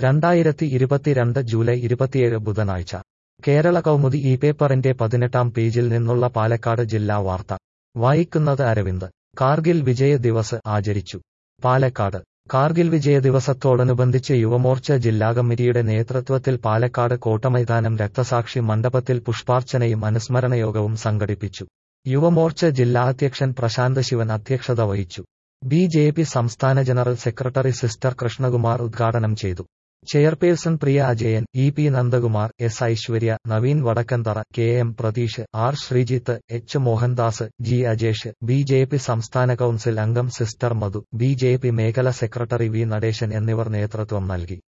രണ്ടായിരത്തി ഇരുപത്തിരണ്ട് ജൂലൈ ഇരുപത്തിയേഴ് ബുധനാഴ്ച കേരള കൗമുദി ഈ പേപ്പറിന്റെ പതിനെട്ടാം പേജിൽ നിന്നുള്ള പാലക്കാട് ജില്ലാ വാർത്ത വായിക്കുന്നത് അരവിന്ദ് കാർഗിൽ വിജയ ദിവസ് ആചരിച്ചു പാലക്കാട് കാർഗിൽ വിജയ ദിവസത്തോടനുബന്ധിച്ച് യുവമോർച്ച ജില്ലാ കമ്മിറ്റിയുടെ നേതൃത്വത്തിൽ പാലക്കാട് കോട്ടമൈതാനം രക്തസാക്ഷി മണ്ഡപത്തിൽ പുഷ്പാർച്ചനയും അനുസ്മരണയോഗവും സംഘടിപ്പിച്ചു യുവമോർച്ച ജില്ലാ അധ്യക്ഷൻ പ്രശാന്ത് ശിവൻ അധ്യക്ഷത വഹിച്ചു ബി ജെ പി സംസ്ഥാന ജനറൽ സെക്രട്ടറി സിസ്റ്റർ കൃഷ്ണകുമാർ ഉദ്ഘാടനം ചെയ്തു chairperson Priya Ajayan E P Nandakumar S Aishwarya Naveen Vadakkanthara K M Pratheesh R Sreejith H Mohandas G Ajesh B J P സംസ്ഥാന കൌൺസിൽ അംഗം sister Madhu B J P മേഖല സെക്രട്ടറി വി നടേശൻ എന്നിവർ നേതൃത്വം നൽകി